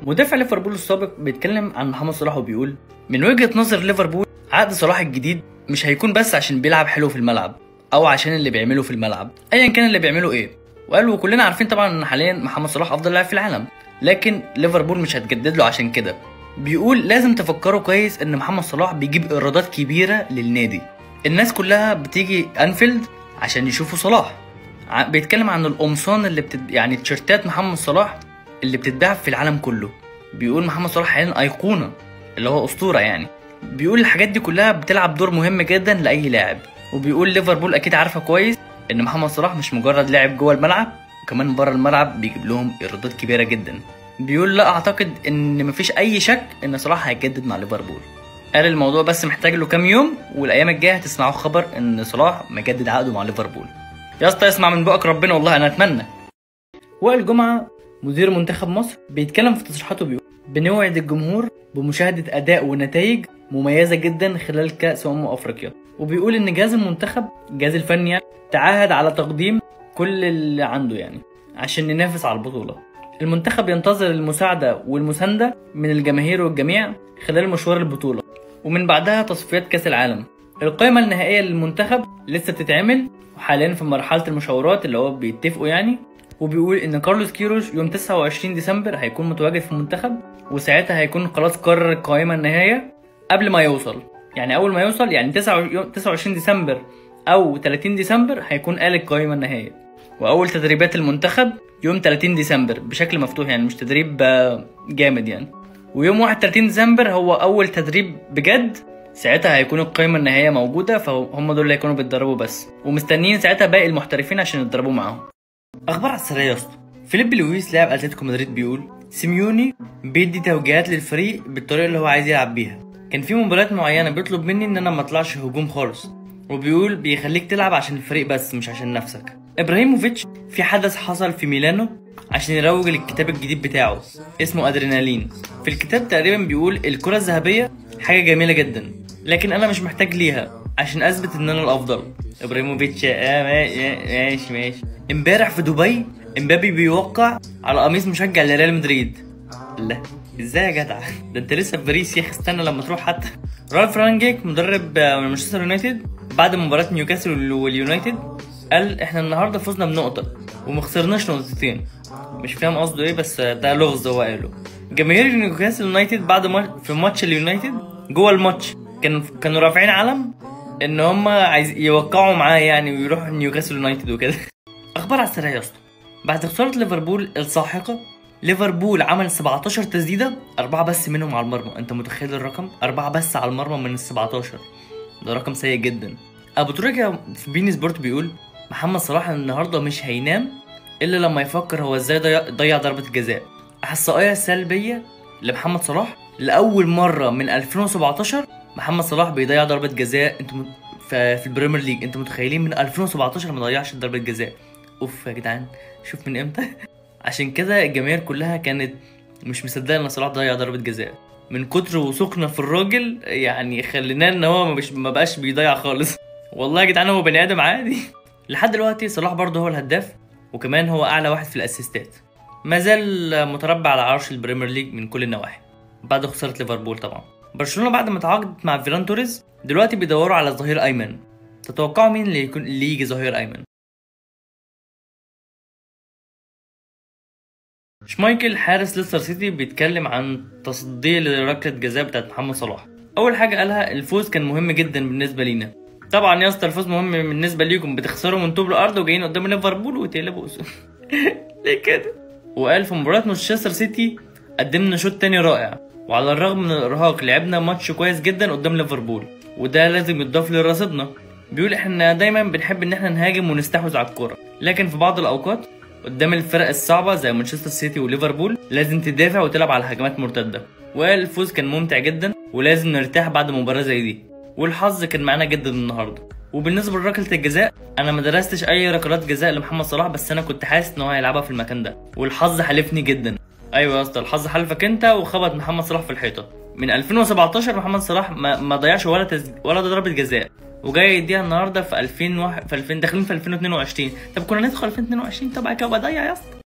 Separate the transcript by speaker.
Speaker 1: مدافع ليفربول السابق بيتكلم عن محمد صلاح وبيقول من وجهة نظر ليفربول عقد صلاح الجديد مش هيكون بس عشان بيلعب حلو في الملعب او عشان اللي بيعمله في الملعب ايا كان اللي بيعمله ايه وقال وكلنا عارفين طبعا ان حاليا محمد صلاح افضل لاعب في العالم لكن ليفربول مش هتجدد له عشان كده بيقول لازم تفكروا كويس ان محمد صلاح بيجيب ايرادات كبيره للنادي الناس كلها بتيجي انفيلد عشان يشوفوا صلاح ع- بيتكلم عن القمصان اللي بتد... يعني تيشيرتات محمد صلاح اللي بتتباع في العالم كله بيقول محمد صلاح حاليا ايقونه اللي هو اسطوره يعني بيقول الحاجات دي كلها بتلعب دور مهم جدا لاي لاعب وبيقول ليفربول اكيد عارفه كويس ان محمد صلاح مش مجرد لاعب جوه الملعب وكمان بره الملعب بيجيب لهم ايرادات كبيره جدا بيقول لا اعتقد ان مفيش اي شك ان صلاح هيجدد مع ليفربول قال الموضوع بس محتاج له كام يوم والايام الجايه هتسمعوا خبر ان صلاح مجدد عقده مع ليفربول يا اسطى اسمع من بقك ربنا والله انا اتمنى وائل جمعه مدير منتخب مصر بيتكلم في تصريحاته بيقول بنوعد الجمهور بمشاهده اداء ونتائج مميزه جدا خلال كاس امم افريقيا وبيقول ان جهاز المنتخب الجهاز الفني يعني تعهد على تقديم كل اللي عنده يعني عشان ننافس على البطوله المنتخب ينتظر المساعده والمسانده من الجماهير والجميع خلال مشوار البطوله ومن بعدها تصفيات كاس العالم القائمه النهائيه للمنتخب لسه بتتعمل وحاليا في مرحله المشاورات اللي هو بيتفقوا يعني وبيقول ان كارلوس كيروش يوم 29 ديسمبر هيكون متواجد في المنتخب وساعتها هيكون خلاص قرر القائمه النهائيه قبل ما يوصل يعني اول ما يوصل يعني 9 يوم 29 ديسمبر او 30 ديسمبر هيكون قال القائمه النهائيه واول تدريبات المنتخب يوم 30 ديسمبر بشكل مفتوح يعني مش تدريب آه، جامد يعني ويوم 31 ديسمبر هو اول تدريب بجد ساعتها هيكون القائمة النهائية موجودة فهم دول اللي هيكونوا بيتدربوا بس ومستنيين ساعتها باقي المحترفين عشان يتدربوا معاهم اخبار على السريع يا اسطى فيليب لويس لاعب اتلتيكو مدريد بيقول سيميوني بيدي توجيهات للفريق بالطريقه اللي هو عايز يلعب بيها كان في مباريات معينه بيطلب مني ان انا ما اطلعش هجوم خالص وبيقول بيخليك تلعب عشان الفريق بس مش عشان نفسك ابراهيموفيتش في حدث حصل في ميلانو عشان يروج للكتاب الجديد بتاعه اسمه ادرينالين في الكتاب تقريبا بيقول الكره الذهبيه حاجه جميله جدا لكن انا مش محتاج ليها عشان اثبت ان انا الافضل ابراهيموفيتش آه ما- ماشي ماشي امبارح في دبي امبابي بيوقع على قميص مشجع لريال مدريد لا ازاي يا جدع ده انت لسه في باريس يا اخي استنى لما تروح حتى رالف رانجيك مدرب آه، مانشستر يونايتد بعد مباراة نيوكاسل وال- واليونايتد قال احنا النهارده فزنا بنقطة وما خسرناش نقطتين مش فاهم قصده ايه بس آه، ده لغز هو قاله جماهير نيوكاسل يونايتد بعد ما في ماتش اليونايتد جوه الماتش كانوا كانوا رافعين علم ان هم عايز يوقعوا معاه يعني ويروحوا نيوكاسل يونايتد وكده اخبار على السريع يا اسطى بعد خساره ليفربول الساحقه ليفربول عمل 17 تسديده أربعة بس منهم على المرمى أنت متخيل الرقم أربعة بس على المرمى من ال 17 ده رقم سيء جدا أبو تريكة في بين سبورت بيقول محمد صلاح النهاردة مش هينام إلا لما يفكر هو إزاي ضيع, ضيع ضربة الجزاء إحصائية سلبية لمحمد صلاح لأول مرة من 2017 محمد صلاح بيضيع ضربة جزاء انتوا مت... في في البريمير ليج انتوا متخيلين من 2017 ما ضيعش ضربة جزاء اوف يا جدعان شوف من امتى عشان كده الجماهير كلها كانت مش مصدقه ان صلاح ضيع ضربة جزاء من كتر وثوقنا في الراجل يعني خليناه ان هو مش ما بقاش بيضيع خالص والله يا جدعان هو بني ادم عادي لحد دلوقتي صلاح برضه هو الهداف وكمان هو اعلى واحد في الاسيستات ما زال متربع على عرش البريمير ليج من كل النواحي بعد خسارة ليفربول طبعا برشلونة بعد ما تعاقدت مع فيران توريز دلوقتي بيدوروا على ظهير ايمن تتوقعوا مين اللي يكون اللي يجي ظهير ايمن شمايكل حارس ليستر سيتي بيتكلم عن تصديه لركله جزاء بتاعت محمد صلاح اول حاجه قالها الفوز كان مهم جدا بالنسبه لينا طبعا يا اسطى الفوز مهم بالنسبه ليكم بتخسروا من طوب الارض وجايين قدام ليفربول وتقلبوا ليه كده وقال في مباراه مانشستر سيتي قدمنا شوط تاني رائع وعلى الرغم من الارهاق لعبنا ماتش كويس جدا قدام ليفربول وده لازم يتضاف لرصيدنا بيقول احنا دايما بنحب ان احنا نهاجم ونستحوذ على الكوره لكن في بعض الاوقات قدام الفرق الصعبه زي مانشستر سيتي وليفربول لازم تدافع وتلعب على هجمات مرتده وقال الفوز كان ممتع جدا ولازم نرتاح بعد مباراه زي دي والحظ كان معانا جدا النهارده وبالنسبه لركله الجزاء انا ما درستش اي ركلات جزاء لمحمد صلاح بس انا كنت حاسس ان هو هيلعبها في المكان ده والحظ حالفني جدا ايوه يا اسطى الحظ حلفك انت وخبط محمد صلاح في الحيطه من 2017 محمد صلاح ما, ما ضيعش ولا تز... ولا ضربه جزاء وجاي يديها النهارده في 2001 في 2000 داخلين في 2022 طب كنا ندخل 2022 طب بعد كده بضيع يا اسطى